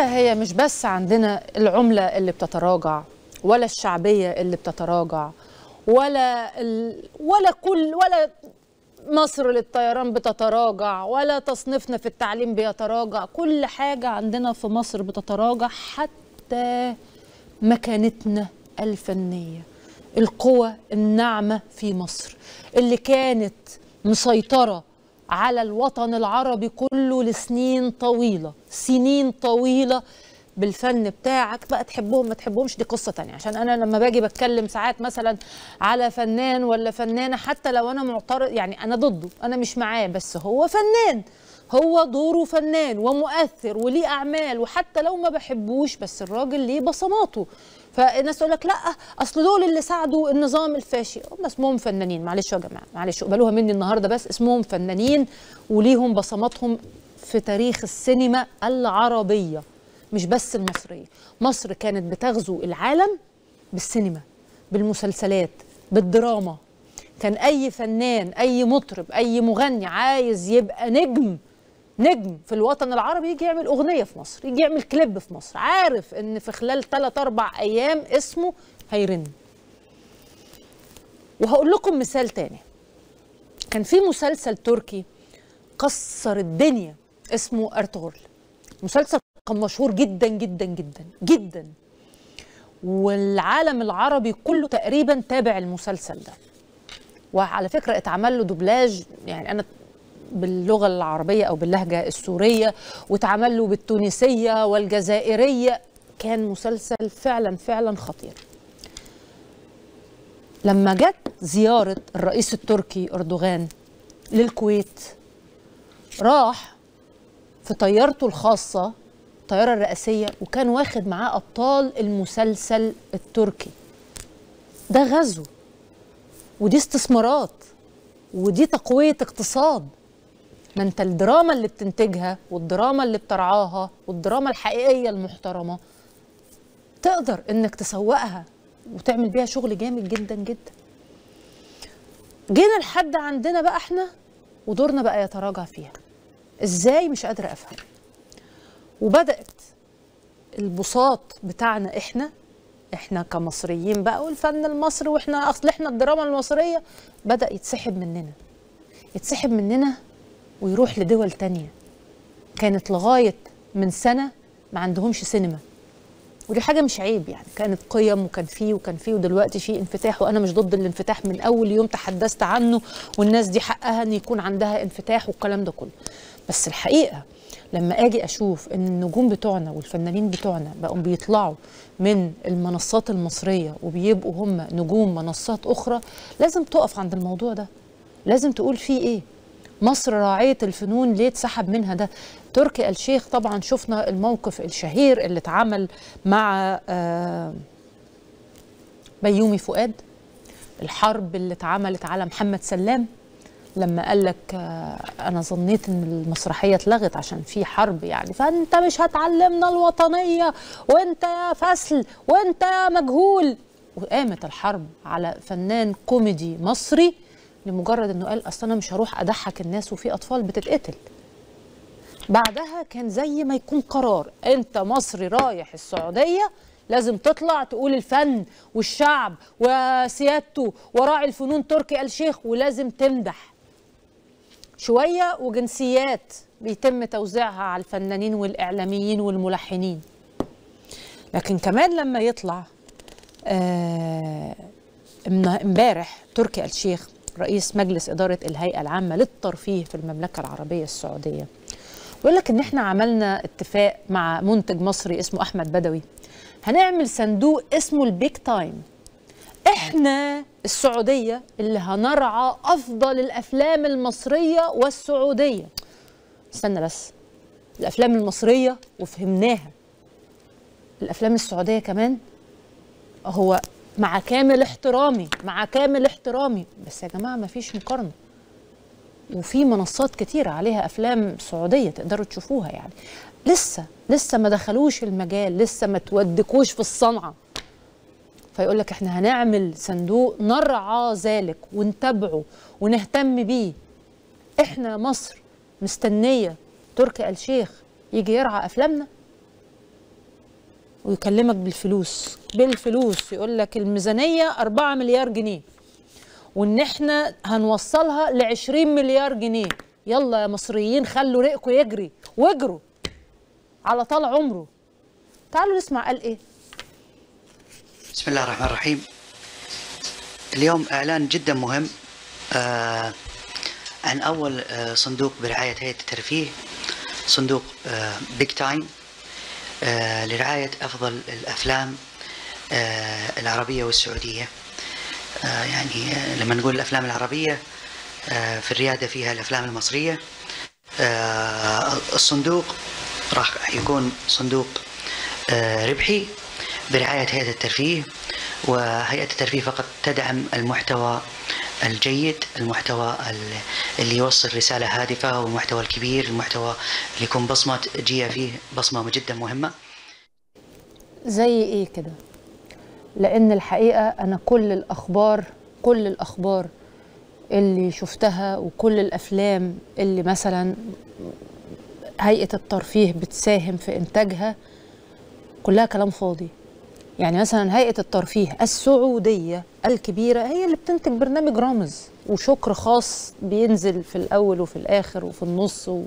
الحقيقه هي مش بس عندنا العمله اللي بتتراجع ولا الشعبيه اللي بتتراجع ولا ال... ولا كل ولا مصر للطيران بتتراجع ولا تصنيفنا في التعليم بيتراجع كل حاجه عندنا في مصر بتتراجع حتى مكانتنا الفنيه القوى الناعمه في مصر اللي كانت مسيطره على الوطن العربي كله لسنين طويله سنين طويله بالفن بتاعك بقى تحبهم ما تحبهمش دي قصه تانية عشان انا لما باجي بتكلم ساعات مثلا على فنان ولا فنانه حتى لو انا معترض يعني انا ضده انا مش معاه بس هو فنان هو دوره فنان ومؤثر وليه اعمال وحتى لو ما بحبوش بس الراجل ليه بصماته فالناس تقول لك لا اصل دول اللي ساعدوا النظام الفاشي هم اسمهم فنانين معلش يا جماعه معلش اقبلوها مني النهارده بس اسمهم فنانين وليهم بصماتهم في تاريخ السينما العربيه مش بس المصريه مصر كانت بتغزو العالم بالسينما بالمسلسلات بالدراما كان اي فنان اي مطرب اي مغني عايز يبقى نجم نجم في الوطن العربي يجي يعمل اغنيه في مصر يجي يعمل كليب في مصر عارف ان في خلال 3 4 ايام اسمه هيرن وهقول لكم مثال تاني كان في مسلسل تركي كسر الدنيا اسمه ارطغرل مسلسل كان مشهور جدا جدا جدا جدا والعالم العربي كله تقريبا تابع المسلسل ده وعلى فكره اتعمل له دوبلاج يعني انا باللغه العربيه او باللهجه السوريه واتعمل له بالتونسيه والجزائريه كان مسلسل فعلا فعلا خطير لما جت زياره الرئيس التركي اردوغان للكويت راح في طيارته الخاصه الطياره الرئاسيه وكان واخد معاه ابطال المسلسل التركي ده غزو ودي استثمارات ودي تقويه اقتصاد ما انت الدراما اللي بتنتجها والدراما اللي بترعاها والدراما الحقيقيه المحترمه تقدر انك تسوقها وتعمل بيها شغل جامد جدا جدا جينا لحد عندنا بقى احنا ودورنا بقى يتراجع فيها ازاي مش قادره افهم وبدات البساط بتاعنا احنا احنا كمصريين بقى والفن المصري واحنا اصل احنا الدراما المصريه بدا يتسحب مننا يتسحب مننا ويروح لدول تانية كانت لغاية من سنة ما عندهمش سينما ودي حاجة مش عيب يعني كانت قيم وكان فيه وكان فيه ودلوقتي فيه انفتاح وأنا مش ضد الانفتاح من أول يوم تحدثت عنه والناس دي حقها أن يكون عندها انفتاح والكلام ده كله بس الحقيقة لما اجي اشوف ان النجوم بتوعنا والفنانين بتوعنا بقوا بيطلعوا من المنصات المصريه وبيبقوا هم نجوم منصات اخرى لازم تقف عند الموضوع ده لازم تقول فيه ايه مصر راعية الفنون ليه اتسحب منها ده تركي الشيخ طبعا شفنا الموقف الشهير اللي اتعمل مع بيومي فؤاد الحرب اللي اتعملت على محمد سلام لما قال لك انا ظنيت ان المسرحيه اتلغت عشان في حرب يعني فانت مش هتعلمنا الوطنيه وانت يا فسل وانت يا مجهول وقامت الحرب على فنان كوميدي مصري لمجرد انه قال اصل انا مش هروح اضحك الناس وفي اطفال بتتقتل بعدها كان زي ما يكون قرار انت مصري رايح السعوديه لازم تطلع تقول الفن والشعب وسيادته وراعي الفنون تركي آل شيخ ولازم تمدح شويه وجنسيات بيتم توزيعها على الفنانين والاعلاميين والملحنين لكن كمان لما يطلع امبارح آه تركي آل شيخ رئيس مجلس إدارة الهيئة العامة للترفيه في المملكة العربية السعودية ويقول لك إن إحنا عملنا اتفاق مع منتج مصري اسمه أحمد بدوي هنعمل صندوق اسمه البيك تايم إحنا السعودية اللي هنرعى أفضل الأفلام المصرية والسعودية استنى بس الأفلام المصرية وفهمناها الأفلام السعودية كمان هو مع كامل احترامي مع كامل احترامي بس يا جماعه ما فيش مقارنه وفي منصات كتيرة عليها أفلام سعودية تقدروا تشوفوها يعني لسه لسه ما دخلوش المجال لسه ما تودكوش في الصنعة فيقول لك احنا هنعمل صندوق نرعى ذلك ونتابعه ونهتم بيه احنا مصر مستنية تركي آل شيخ يجي يرعى أفلامنا ويكلمك بالفلوس بالفلوس يقول لك الميزانيه 4 مليار جنيه وان احنا هنوصلها ل 20 مليار جنيه يلا يا مصريين خلوا رقكم يجري واجروا على طال عمره تعالوا نسمع قال ايه بسم الله الرحمن الرحيم اليوم اعلان جدا مهم آه عن اول آه صندوق برعايه هيئه الترفيه صندوق آه بيج تايم آه لرعايه افضل الافلام آه العربيه والسعوديه آه يعني آه لما نقول الافلام العربيه آه في الرياده فيها الافلام المصريه آه الصندوق راح يكون صندوق آه ربحي برعايه هيئه الترفيه وهيئه الترفيه فقط تدعم المحتوى الجيد المحتوى اللي يوصل رسالة هادفة والمحتوى الكبير المحتوى اللي يكون بصمة جيه فيه بصمة جدا مهمة زي ايه كده لان الحقيقة انا كل الاخبار كل الاخبار اللي شفتها وكل الافلام اللي مثلا هيئة الترفيه بتساهم في انتاجها كلها كلام فاضي يعني مثلا هيئة الترفيه السعودية الكبيرة هي اللي بتنتج برنامج رامز وشكر خاص بينزل في الأول وفي الآخر وفي النص و...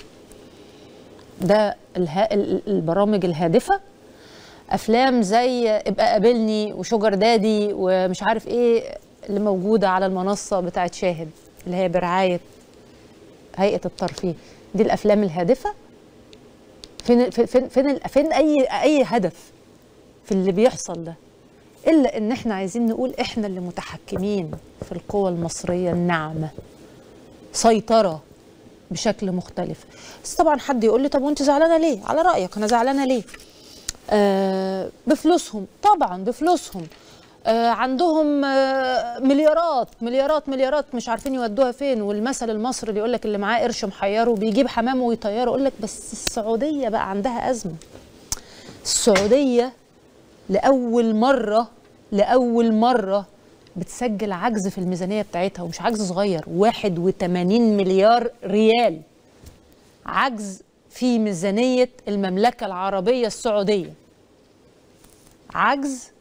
ده الها... البرامج الهادفة أفلام زي ابقى قابلني وشجر دادي ومش عارف إيه اللي موجودة على المنصة بتاعت شاهد اللي هي برعاية هيئة الترفيه دي الأفلام الهادفة فين فين فين, فين أي أي هدف في اللي بيحصل ده الا ان احنا عايزين نقول احنا اللي متحكمين في القوى المصريه الناعمه سيطره بشكل مختلف بس طبعا حد يقول لي طب وانت زعلانه ليه على رايك انا زعلانه ليه آه بفلوسهم طبعا بفلوسهم آه عندهم آه مليارات مليارات مليارات مش عارفين يودوها فين والمثل المصري اللي يقول لك اللي معاه قرش محيره بيجيب حمامه ويطيره يقول لك بس السعوديه بقى عندها ازمه السعوديه لأول مرة لأول مرة بتسجل عجز في الميزانية بتاعتها ومش عجز صغير 81 مليار ريال عجز في ميزانية المملكة العربية السعودية عجز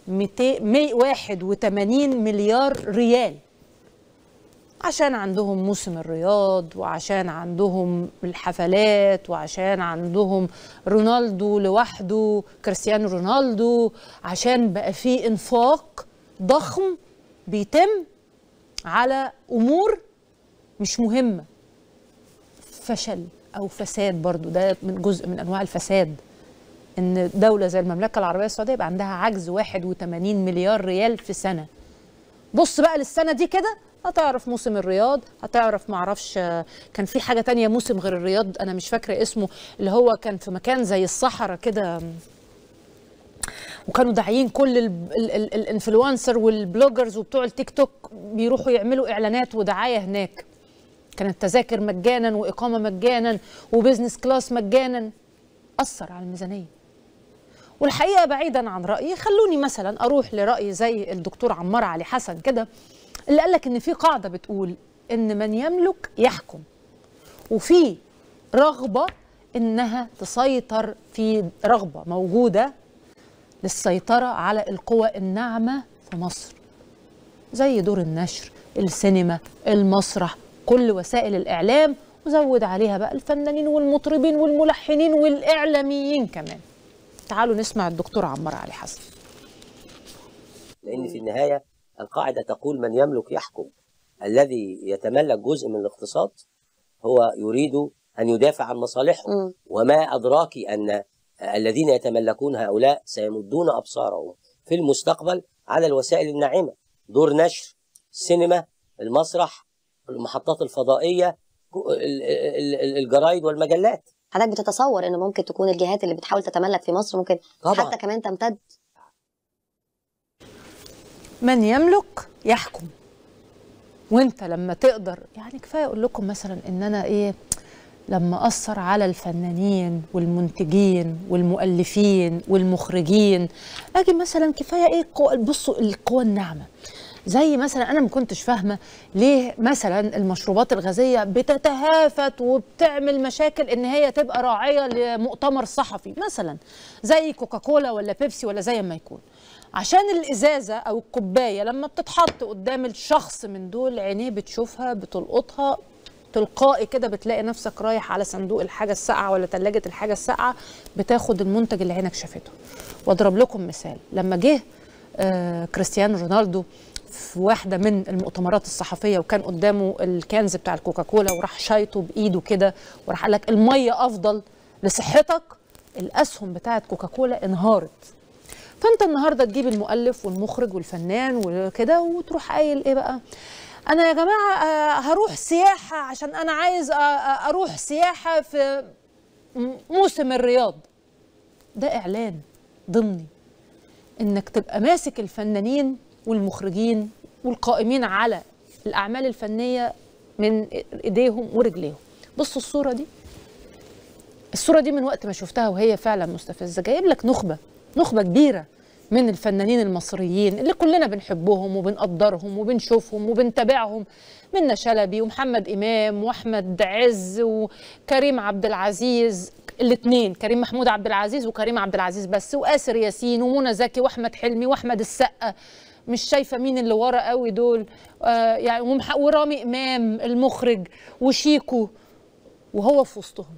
281 مليار ريال عشان عندهم موسم الرياض وعشان عندهم الحفلات وعشان عندهم رونالدو لوحده كريستيانو رونالدو عشان بقى في انفاق ضخم بيتم على امور مش مهمه فشل او فساد برضو ده من جزء من انواع الفساد ان دوله زي المملكه العربيه السعوديه يبقى عندها عجز 81 مليار ريال في سنه بص بقى للسنه دي كده هتعرف موسم الرياض هتعرف معرفش كان في حاجه تانية موسم غير الرياض انا مش فاكره اسمه اللي هو كان في مكان زي الصحراء كده وكانوا داعيين كل الانفلونسر والبلوجرز وبتوع التيك توك بيروحوا يعملوا اعلانات ودعايه هناك كانت تذاكر مجانا واقامه مجانا وبزنس كلاس مجانا اثر على الميزانيه والحقيقه بعيدا عن رايي خلوني مثلا اروح لراي زي الدكتور عمار علي حسن كده اللي قال لك ان في قاعده بتقول ان من يملك يحكم وفي رغبه انها تسيطر في رغبه موجوده للسيطره على القوى الناعمه في مصر زي دور النشر السينما المسرح كل وسائل الاعلام وزود عليها بقى الفنانين والمطربين والملحنين والاعلاميين كمان تعالوا نسمع الدكتور عمار علي حسن لان في النهايه القاعدة تقول من يملك يحكم الذي يتملك جزء من الاقتصاد هو يريد أن يدافع عن مصالحهم وما أدراك أن الذين يتملكون هؤلاء سيمدون أبصارهم في المستقبل على الوسائل الناعمة دور نشر السينما المسرح المحطات الفضائية الجرايد والمجلات حضرتك بتتصور ان ممكن تكون الجهات اللي بتحاول تتملك في مصر ممكن طبعا. حتى كمان تمتد من يملك يحكم وانت لما تقدر يعني كفايه اقول لكم مثلا ان انا ايه لما اثر على الفنانين والمنتجين والمؤلفين والمخرجين اجي مثلا كفايه ايه قو... بصوا القوى الناعمه زي مثلا انا ما كنتش فاهمه ليه مثلا المشروبات الغازيه بتتهافت وبتعمل مشاكل ان هي تبقى راعيه لمؤتمر صحفي مثلا زي كوكاكولا ولا بيبسي ولا زي ما يكون عشان الازازه او الكوبايه لما بتتحط قدام الشخص من دول عينيه بتشوفها بتلقطها تلقائي كده بتلاقي نفسك رايح على صندوق الحاجه الساقعه ولا ثلاجه الحاجه الساقعه بتاخد المنتج اللي عينك شافته واضرب لكم مثال لما جه آه كريستيانو رونالدو في واحدة من المؤتمرات الصحفية وكان قدامه الكنز بتاع الكوكاكولا وراح شايطه بإيده كده وراح قال لك المية أفضل لصحتك الأسهم بتاعت كوكاكولا انهارت فأنت النهاردة تجيب المؤلف والمخرج والفنان وكده وتروح قايل إيه بقى أنا يا جماعة آه، هروح سياحة عشان أنا عايز آه، آه، أروح سياحة في م- موسم الرياض ده إعلان ضمني انك تبقى ماسك الفنانين والمخرجين والقائمين على الاعمال الفنيه من ايديهم ورجليهم بصوا الصوره دي الصوره دي من وقت ما شفتها وهي فعلا مستفزه جايب لك نخبه نخبه كبيره من الفنانين المصريين اللي كلنا بنحبهم وبنقدرهم وبنشوفهم وبنتابعهم منا شلبي ومحمد امام واحمد عز وكريم عبد العزيز الاثنين كريم محمود عبد العزيز وكريم عبد العزيز بس واسر ياسين ومنى زكي واحمد حلمي واحمد السقا مش شايفه مين اللي ورا قوي دول آه يعني ومح- ورامي امام المخرج وشيكو وهو في وسطهم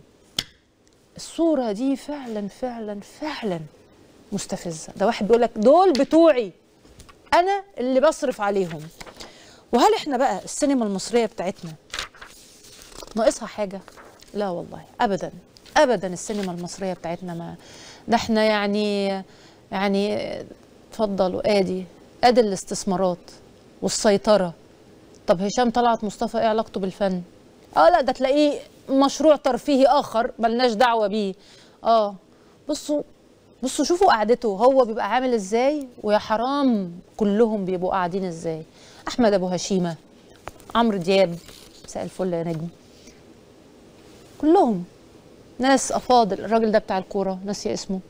الصوره دي فعلا فعلا فعلا مستفزه ده واحد بيقول لك دول بتوعي انا اللي بصرف عليهم وهل احنا بقى السينما المصريه بتاعتنا ناقصها حاجه لا والله ابدا ابدا السينما المصريه بتاعتنا ما ده احنا يعني يعني اتفضلوا ادي ادي الاستثمارات والسيطره طب هشام طلعت مصطفى ايه علاقته بالفن اه لا ده تلاقيه مشروع ترفيهي اخر ملناش دعوه بيه اه بصوا بصوا شوفوا قعدته هو بيبقى عامل ازاي ويا حرام كلهم بيبقوا قاعدين ازاي احمد ابو هشيمه عمرو دياب مساء الفل يا نجم كلهم ناس افاضل الراجل ده بتاع الكوره ناسي اسمه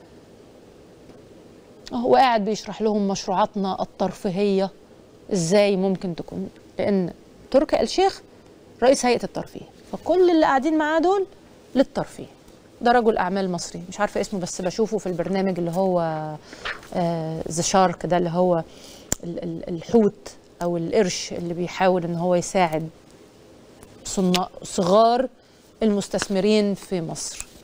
هو قاعد بيشرح لهم مشروعاتنا الترفيهيه ازاي ممكن تكون لان تركي آل الشيخ رئيس هيئه الترفيه فكل اللي قاعدين معاه دول للترفيه ده رجل اعمال مصري مش عارفه اسمه بس بشوفه في البرنامج اللي هو ذا شارك ده اللي هو ال- ال- الحوت او القرش اللي بيحاول ان هو يساعد صناع صغار المستثمرين في مصر